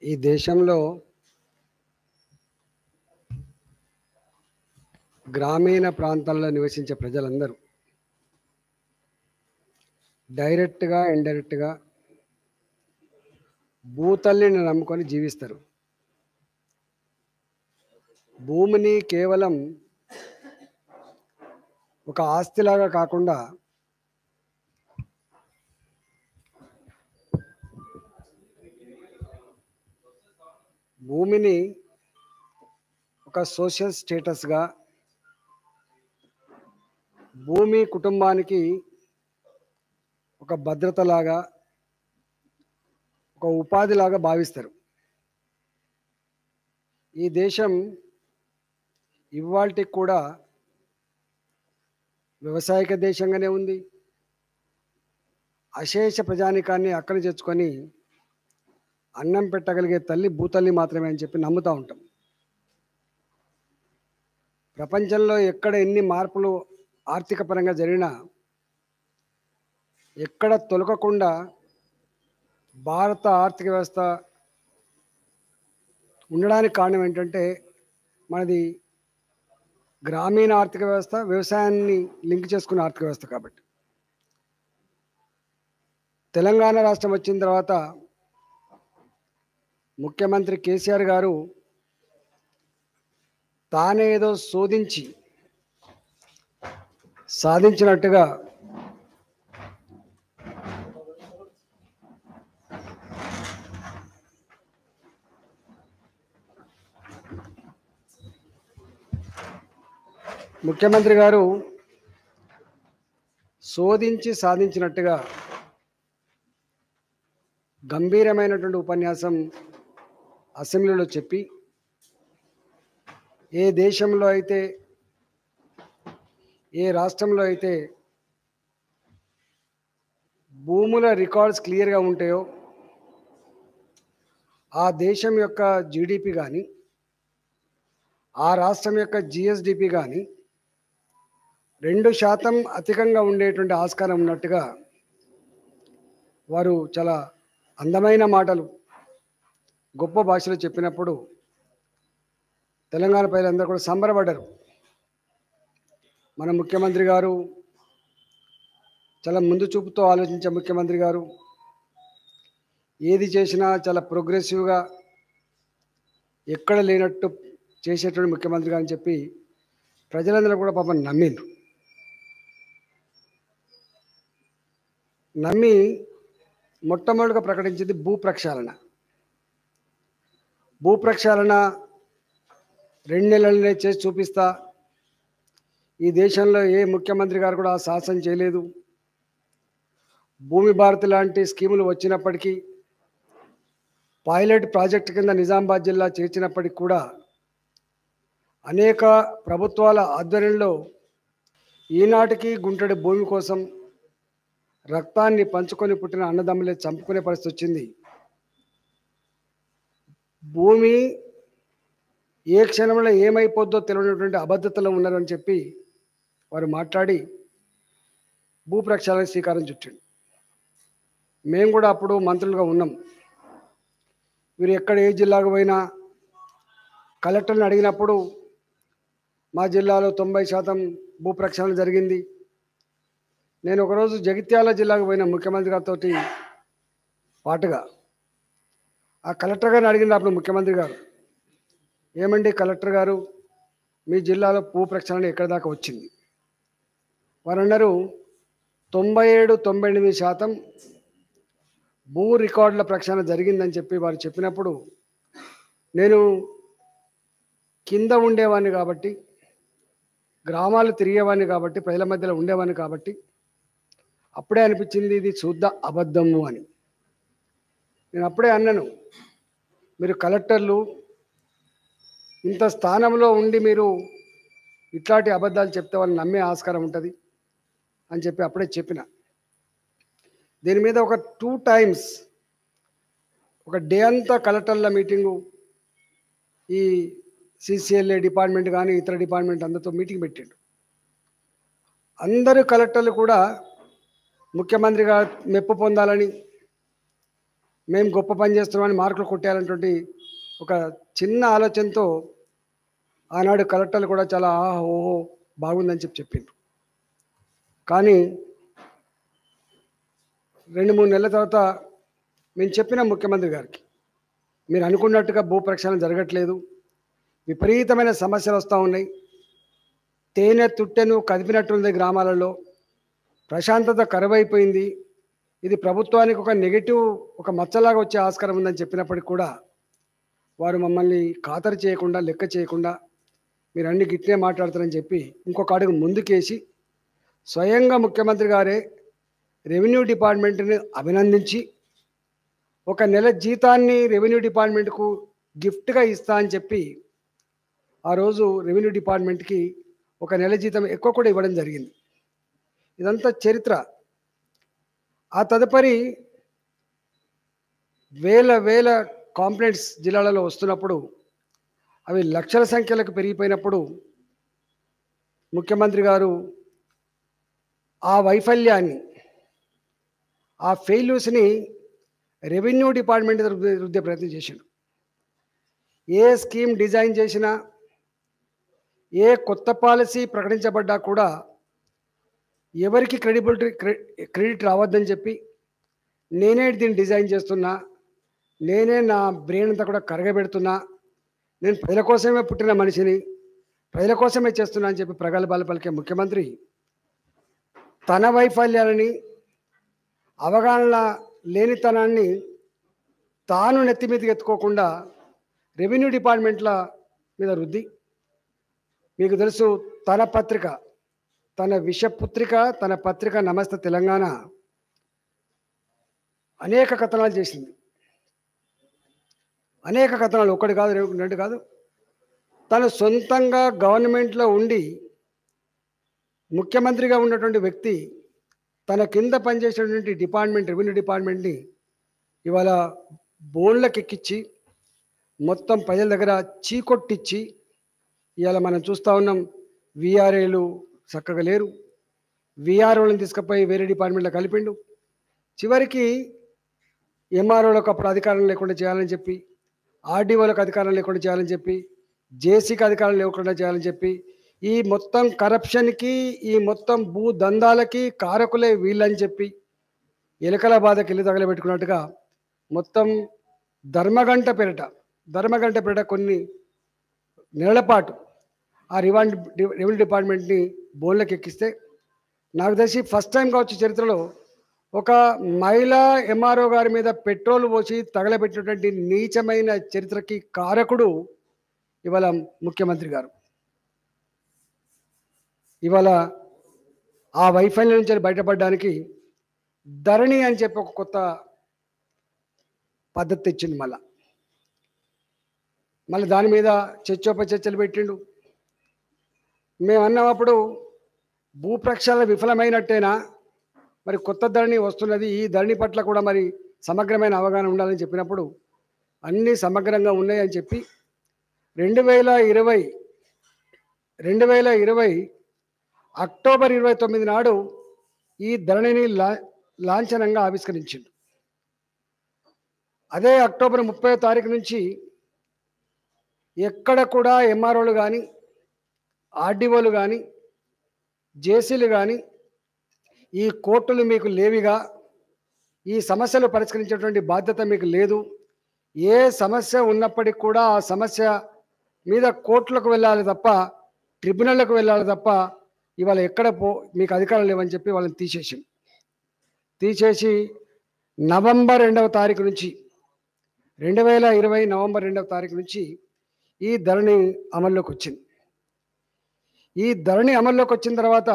ఈ దేశంలో గ్రామీణ ప్రాంతాల్లో నివసించే ప్రజలందరూ డైరెక్ట్గా ఇండైరెక్ట్గా భూతల్లిని నమ్ముకొని జీవిస్తారు భూమిని కేవలం ఒక ఆస్తిలాగా కాకుండా భూమిని ఒక సోషల్ స్టేటస్గా భూమి కుటుంబానికి ఒక భద్రతలాగా ఒక ఉపాధిలాగా భావిస్తారు ఈ దేశం ఇవాళకి కూడా వ్యవసాయక దేశంగానే ఉంది అశేష ప్రజానికాన్ని అక్కడి చేర్చుకొని అన్నం పెట్టగలిగే తల్లి భూతల్లి మాత్రమే అని చెప్పి నమ్ముతూ ఉంటాం ప్రపంచంలో ఎక్కడ ఎన్ని మార్పులు ఆర్థిక పరంగా జరిగినా ఎక్కడ తొలగకుండా భారత ఆర్థిక వ్యవస్థ ఉండడానికి కారణం ఏంటంటే మనది గ్రామీణ ఆర్థిక వ్యవస్థ వ్యవసాయాన్ని లింక్ చేసుకున్న ఆర్థిక వ్యవస్థ కాబట్టి తెలంగాణ రాష్ట్రం వచ్చిన తర్వాత ముఖ్యమంత్రి కేసీఆర్ గారు తానే ఏదో శోధించి సాధించినట్టుగా ముఖ్యమంత్రి గారు శోధించి సాధించినట్టుగా గంభీరమైనటువంటి ఉపన్యాసం అసెంబ్లీలో చెప్పి ఏ దేశంలో అయితే ఏ రాష్ట్రంలో అయితే భూముల రికార్డ్స్ క్లియర్గా ఉంటాయో ఆ దేశం యొక్క జీడిపి కానీ ఆ రాష్ట్రం యొక్క జిఎస్డిపి కానీ రెండు శాతం అధికంగా ఉండేటువంటి ఆస్కారం ఉన్నట్టుగా వారు చాలా అందమైన మాటలు గొప్ప భాషలో చెప్పినప్పుడు తెలంగాణ ప్రజలందరూ కూడా సంబరపడ్డారు మన ముఖ్యమంత్రి గారు చాలా ముందు చూపుతో ఆలోచించే ముఖ్యమంత్రి గారు ఏది చేసినా చాలా ప్రోగ్రెసివ్గా ఎక్కడ లేనట్టు చేసేటువంటి ముఖ్యమంత్రి గారు అని చెప్పి ప్రజలందరూ కూడా పాపం నమ్మిండ్రు నమ్మి మొట్టమొదటిగా ప్రకటించింది భూ ప్రక్షాళన భూ ప్రక్షాళన రెండు నెలలనే చేసి చూపిస్తా ఈ దేశంలో ఏ ముఖ్యమంత్రి గారు కూడా ఆ సాహసం చేయలేదు భూమి భారతి లాంటి స్కీములు వచ్చినప్పటికీ పైలట్ ప్రాజెక్ట్ కింద నిజామాబాద్ జిల్లా చేర్చినప్పటికీ కూడా అనేక ప్రభుత్వాల ఆధ్వర్యంలో ఈనాటికి గుంటడి భూమి కోసం రక్తాన్ని పంచుకొని పుట్టిన అన్నదమ్ములే చంపుకునే పరిస్థితి వచ్చింది భూమి ఏ క్షణంలో ఏమైపోద్దో తెలియనటువంటి అబద్ధతలో ఉన్నారని చెప్పి వారు మాట్లాడి భూ ప్రక్షాళన శ్రీకారం చుట్టిండు మేము కూడా అప్పుడు మంత్రులుగా ఉన్నాం వీరు ఎక్కడ ఏ జిల్లాకు పోయినా కలెక్టర్ని అడిగినప్పుడు మా జిల్లాలో తొంభై శాతం భూ ప్రక్షాళన జరిగింది నేను ఒకరోజు జగిత్యాల జిల్లాకు పోయిన ముఖ్యమంత్రి గారితో పాటుగా ఆ కలెక్టర్ గారిని అడిగిన అప్పుడు ముఖ్యమంత్రి గారు ఏమండి కలెక్టర్ గారు మీ జిల్లాలో భూ ప్రక్షాళన ఎక్కడి దాకా వచ్చింది వారు అన్నారు తొంభై ఏడు తొంభై ఎనిమిది శాతం భూ రికార్డుల ప్రక్షాళన జరిగిందని చెప్పి వారు చెప్పినప్పుడు నేను కింద ఉండేవాడిని కాబట్టి గ్రామాలు తిరిగేవాడిని కాబట్టి ప్రజల మధ్యలో ఉండేవాడిని కాబట్టి అప్పుడే అనిపించింది ఇది శుద్ధ అబద్ధము అని నేను అప్పుడే అన్నాను మీరు కలెక్టర్లు ఇంత స్థానంలో ఉండి మీరు ఇట్లాంటి అబద్ధాలు చెప్తే వాళ్ళు నమ్మే ఆస్కారం ఉంటుంది అని చెప్పి అప్పుడే చెప్పిన దీని మీద ఒక టూ టైమ్స్ ఒక డే అంతా కలెక్టర్ల మీటింగు ఈ సిసిఎల్ఏ డిపార్ట్మెంట్ కానీ ఇతర డిపార్ట్మెంట్ అందరితో మీటింగ్ పెట్టిండు అందరు కలెక్టర్లు కూడా ముఖ్యమంత్రిగా మెప్పు పొందాలని మేము గొప్ప పని చేస్తున్నామని మార్కులు కొట్టేయాలన్నటువంటి ఒక చిన్న ఆలోచనతో ఆనాడు కలెక్టర్లు కూడా చాలా ఆహా ఓహో బాగుందని చెప్పి చెప్పిండ్రు కానీ రెండు మూడు నెలల తర్వాత మేము చెప్పిన ముఖ్యమంత్రి గారికి మీరు అనుకున్నట్టుగా భూ ప్రక్షాళన జరగట్లేదు విపరీతమైన సమస్యలు వస్తూ ఉన్నాయి తేనె తుట్టెను కదిపినట్టుంది గ్రామాలలో ప్రశాంతత కరువైపోయింది ఇది ప్రభుత్వానికి ఒక నెగిటివ్ ఒక మచ్చలాగా వచ్చే ఆస్కారం ఉందని చెప్పినప్పటికి కూడా వారు మమ్మల్ని ఖాతరు చేయకుండా లెక్క చేయకుండా మీరు అన్ని గిట్లే మాట్లాడతారని చెప్పి ఇంకొక అడుగు ముందుకేసి స్వయంగా ముఖ్యమంత్రి గారే రెవెన్యూ డిపార్ట్మెంట్ని అభినందించి ఒక నెల జీతాన్ని రెవెన్యూ డిపార్ట్మెంట్కు గిఫ్ట్గా ఇస్తా అని చెప్పి ఆ రోజు రెవెన్యూ డిపార్ట్మెంట్కి ఒక నెల జీతం ఎక్కువ కూడా ఇవ్వడం జరిగింది ఇదంతా చరిత్ర ఆ తదుపరి వేల వేల కాంప్లైంట్స్ జిల్లాలలో వస్తున్నప్పుడు అవి లక్షల సంఖ్యలకు పెరిగిపోయినప్పుడు ముఖ్యమంత్రి గారు ఆ వైఫల్యాన్ని ఆ ఫెయిల్యూస్ని రెవెన్యూ డిపార్ట్మెంట్ రుద్దే రుద్దే ప్రయత్నం చేసిండు ఏ స్కీమ్ డిజైన్ చేసినా ఏ కొత్త పాలసీ ప్రకటించబడ్డా కూడా ఎవరికి క్రెడిబిలిటీ క్రెడిట్ రావద్దని చెప్పి నేనే దీన్ని డిజైన్ చేస్తున్నా నేనే నా బ్రెయిన్ అంతా కూడా కరగబెడుతున్నా నేను ప్రజల కోసమే పుట్టిన మనిషిని ప్రజల కోసమే చేస్తున్నా అని చెప్పి ప్రగల్భాలు పలికే ముఖ్యమంత్రి తన వైఫల్యాలని అవగాహన లేనితనాన్ని తాను నెత్తి మీదకి ఎత్తుకోకుండా రెవెన్యూ డిపార్ట్మెంట్ల మీద రుద్ది మీకు తెలుసు తన పత్రిక తన విషపుత్రిక తన పత్రిక నమస్తే తెలంగాణ అనేక కథనాలు చేసింది అనేక కథనాలు ఒకటి కాదు రెండు రెండు కాదు తను సొంతంగా గవర్నమెంట్లో ఉండి ముఖ్యమంత్రిగా ఉన్నటువంటి వ్యక్తి తన కింద పనిచేసేటువంటి డిపార్ట్మెంట్ రెవెన్యూ డిపార్ట్మెంట్ని ఇవాళ బోన్లకు ఎక్కించి మొత్తం ప్రజల దగ్గర చీకొట్టిచ్చి ఇవాళ మనం చూస్తూ ఉన్నాం విఆర్ఏలు చక్కగా లేరు విఆర్ఓలను తీసుకుపోయి వేరే డిపార్ట్మెంట్లో కలిపిండు చివరికి ఎంఆర్ఓలకు అప్పుడు అధికారం లేకుండా చేయాలని చెప్పి ఆర్డీఓలకు అధికారం లేకుండా చేయాలని చెప్పి జేసీకి అధికారం లేకుండా చేయాలని చెప్పి ఈ మొత్తం కరప్షన్కి ఈ మొత్తం భూ దందాలకి కారకులే వీళ్ళని చెప్పి ఎలకల బాధకి ఇల్లు తగలబెట్టుకున్నట్టుగా మొత్తం ధర్మగంట పెరట ధర్మగంట పెరట కొన్ని నెలల పాటు ఆ రివాండ్ రెవెన్యూ డిపార్ట్మెంట్ని బోన్లకు ఎక్కిస్తే నాకు తెలిసి ఫస్ట్ టైం కావచ్చు చరిత్రలో ఒక మహిళా ఎంఆర్ఓ గారి మీద పెట్రోల్ పోసి తగలబెట్టినటువంటి నీచమైన చరిత్రకి కారకుడు ఇవాళ ముఖ్యమంత్రి గారు ఇవాళ ఆ వైఫల్యం నుంచి బయటపడడానికి ధరణి అని చెప్పి ఒక కొత్త పద్ధతి తెచ్చింది మళ్ళా మళ్ళీ దాని మీద చర్చోప చర్చలు పెట్టిండు మేము అన్నప్పుడు భూ ప్రక్షాళన విఫలమైనట్టేనా మరి కొత్త ధరణి వస్తున్నది ఈ ధరణి పట్ల కూడా మరి సమగ్రమైన అవగాహన ఉండాలని చెప్పినప్పుడు అన్నీ సమగ్రంగా ఉన్నాయని చెప్పి రెండు వేల ఇరవై రెండు వేల ఇరవై అక్టోబర్ ఇరవై తొమ్మిది నాడు ఈ ధరణిని లా లాంఛనంగా ఆవిష్కరించింది అదే అక్టోబర్ ముప్పై తారీఖు నుంచి ఎక్కడ కూడా ఎంఆర్ఓలు కానీ ఆర్డీఓలు కానీ జేసీలు కానీ ఈ కోర్టులు మీకు లేవిగా ఈ సమస్యలు పరిష్కరించేటువంటి బాధ్యత మీకు లేదు ఏ సమస్య ఉన్నప్పటికీ కూడా ఆ సమస్య మీద కోర్టులకు వెళ్ళాలి తప్ప ట్రిబ్యునల్లకు వెళ్ళాలి తప్ప ఇవాళ ఎక్కడ పో మీకు అధికారం లేవని చెప్పి వాళ్ళని తీసేసి తీసేసి నవంబర్ రెండవ తారీఖు నుంచి రెండు వేల ఇరవై నవంబర్ రెండవ తారీఖు నుంచి ఈ ధరణి అమల్లోకి వచ్చింది ఈ ధరణి అమల్లోకి వచ్చిన తర్వాత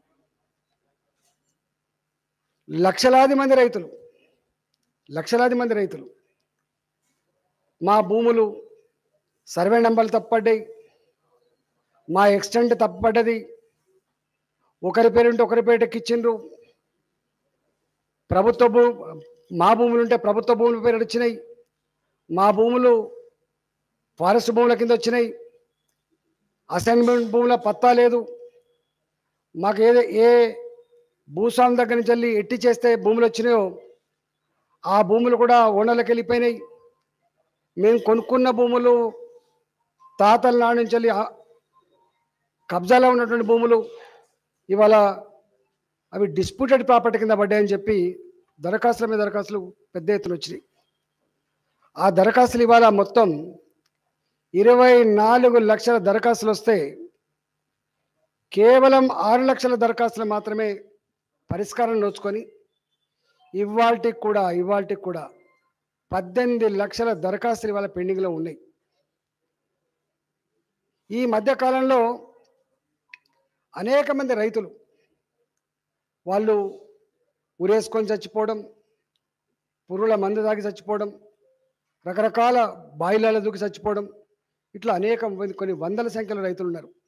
లక్షలాది మంది రైతులు లక్షలాది మంది రైతులు మా భూములు సర్వే నంబర్లు తప్పడ్డాయి మా ఎక్స్టెంట్ తప్పబడ్డది ఒకరి పేరుంటే ఒకరి పేటకి ఇచ్చిండ్రు ప్రభుత్వ భూ మా భూములు ఉంటే ప్రభుత్వ భూముల పేరు వచ్చినాయి మా భూములు ఫారెస్ట్ భూముల కింద వచ్చినాయి అసైన్మెంట్ భూముల పత్తా లేదు మాకు ఏదో ఏ భూస్వామి దగ్గర నుంచి వెళ్ళి ఎట్టి చేస్తే భూములు వచ్చినాయో ఆ భూములు కూడా ఓనర్లకు వెళ్ళిపోయినాయి మేము కొనుక్కున్న భూములు తాతల నాడు నుంచి వెళ్ళి ఆ- కబ్జాలో ఉన్నటువంటి భూములు ఇవాళ అవి డిస్ప్యూటెడ్ ప్రాపర్టీ కింద పడ్డాయని చెప్పి దరఖాస్తుల మీద దరఖాస్తులు పెద్ద ఎత్తున వచ్చినాయి ఆ దరఖాస్తులు ఇవాళ మొత్తం ఇరవై నాలుగు లక్షల దరఖాస్తులు వస్తే కేవలం ఆరు లక్షల దరఖాస్తులు మాత్రమే పరిష్కారం నోచుకొని ఇవాల్టికి కూడా ఇవాల్టికి కూడా పద్దెనిమిది లక్షల దరఖాస్తులు ఇవాళ పెండింగ్లో ఉన్నాయి ఈ మధ్య కాలంలో అనేక మంది రైతులు వాళ్ళు ఉరేసుకొని చచ్చిపోవడం పురుగుల మందు తాగి చచ్చిపోవడం రకరకాల బాయిలాల దూకి చచ్చిపోవడం ఇట్లా అనేక మంది కొన్ని వందల సంఖ్యలో రైతులు ఉన్నారు